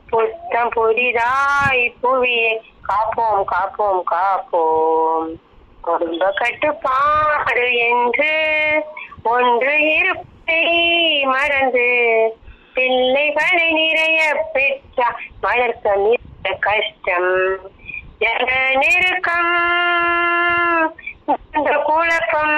புத்தம் புதிதாய் புவியை காப்போம் காப்போம் காப்போம் குடும்ப கட்டுப்பாடு என்று ஒன்று இருப்பை மறந்து பிள்ளைகளை நிறைய பெற்றா வளர்க்க மிக கஷ்டம் ஜன நெருக்கம் இந்த குழப்பம்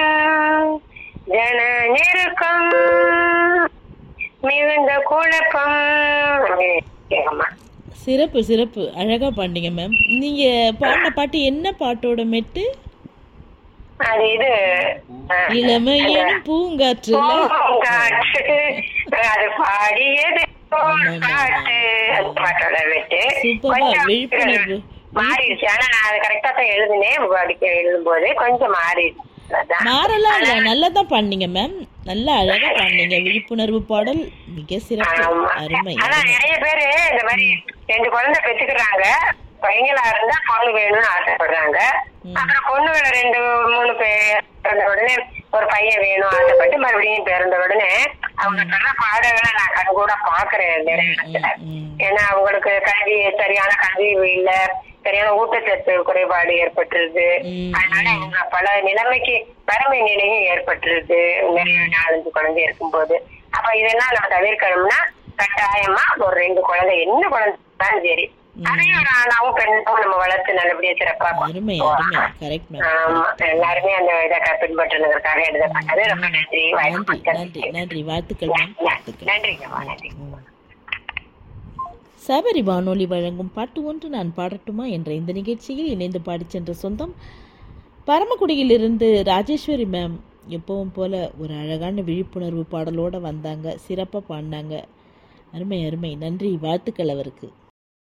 ஜன நெருக்கம் மிகுந்த குழப்பம் ஆமா. சிறப்பு சிறப்பு அழகாக பாடினீங்க மேம் நீங்கள் பாடின பாட்டு என்ன பாட்டோட மெட்டு அது இது அஹ், இளமையின் பூங்காற்றுல பூங்காற்று. அது பாடியது காட்டு அந்த பாட்டோட வெட்டு சூப்பரா, கொஞ்சம் விழிப்புணர்வு. மாறிடுச்சு ஆனா நான் அது கரெக்டா தான் எழுதினேன் படிக்க எழுதும் போது கொஞ்சம் மாறிடுச்சு அதான். மாறலாம் இல்லை நல்லா தான் பாடினீங்க மேம் நல்லா அழகாக பாடினீங்க விழிப்புணர்வு பாடல் மிக சிறப்பு ஆமா. அருமை ஆனா அருமை நிறைய பேரு இந்த மாதிரி ரெண்டு குழந்தை பெற்றுக்கிறாங்க பையங்களா இருந்தா பொண்ணு வேணும்னு ஆசைப்படுறாங்க அப்புறம் பொண்ணுகளை ரெண்டு மூணு பேர் பிறந்த உடனே ஒரு பையன் வேணும் ஆசைப்பட்டு மறுபடியும் பிறந்த உடனே அவங்க சொல்ற பாடங்களை நான் கண் கூட பாக்குறேன் நிறைய இடத்துல ம். ஏன்னா அவங்களுக்கு கல்வி சரியான கல்வி இல்ல சரியான ஊட்டச்சத்து குறைபாடு ஏற்பட்டுருது ம், அதனால அவங்க பல நிலைமைக்கு வறுமை நிலையும் ஏற்பட்டுருது நிறைய நாலஞ்சு குழந்தை இருக்கும்போது அப்ப இதெல்லாம் நம்ம தவிர்க்கணும்னா கட்டாயமா ஒரு ரெண்டு குழந்தை என்ன குழந்தை இருந்தாலும் சரி அதையும் ஒரு ஆணாவும் பெண்ணாவும் நம்ம வளர்த்து நல்லபடியா சிறப்பா அருமை கொண்டு அருமை போகலாம். கரெக்ட் மேம் ஆமா எல்லாருமே அந்த இதை பின்பற்றுனதற்காக எழுதப்பட்டது ரொம்ப நன்றி வாய்ப்பு நன்றி நன்றி கொடுத்ததுக்கு. நன்றி வாழ்த்துக்கள் மேம் வாழ்த்துக்கள் நன்றிங்கம்மா நன்றி சபரி வானொலி வழங்கும் பாட்டு ஒன்று நான் பாடட்டுமா என்ற இந்த நிகழ்ச்சியில் இணைந்து பாடிச் சென்ற சொந்தம் பரமக்குடியிலிருந்து ராஜேஸ்வரி மேம் எப்பவும் போல ஒரு அழகான விழிப்புணர்வு பாடலோட வந்தாங்க சிறப்பாக பாடினாங்க அருமை அருமை நன்றி வாழ்த்துக்கள் அவருக்கு